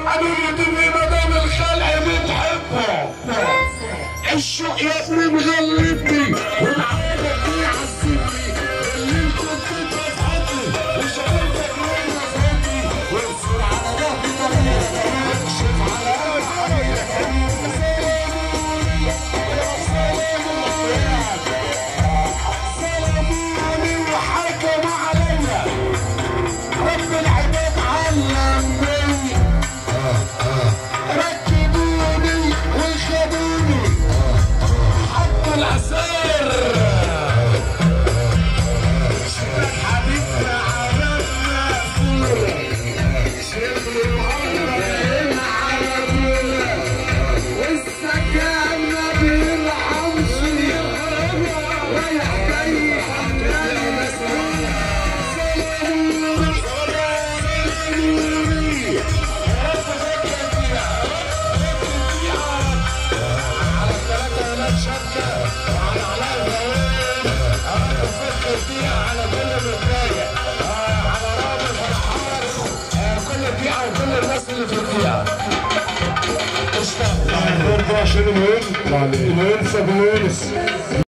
قالوا لي دنيا مدام الخلق بتحبه الشوق يا ابني مغلبني والعادة دي عذبني اللي انت كنت بتحبني وشغلتك وين نظرتي واغفر على ظهري طريقك واكشف على قلبي سلموني وحكم عليا رب العباد علمني ركبوني وخدوني حطوا العسير شبك حبيبنا عملنا فورة شبل العمرين على فورة والسكان ما بيرحمش رايح جاي حمدان مسؤول سلموني سلموني يا رب فكر فيها فكر فيها على الثلاثة هناك شبكة وعلى علاء الغوام أنا بفكر فيها على كل متضايق على رامي فرحان آه، كل البيئة وكل الناس اللي في البيئة قشطة برضه عشان المهم المهم سابونس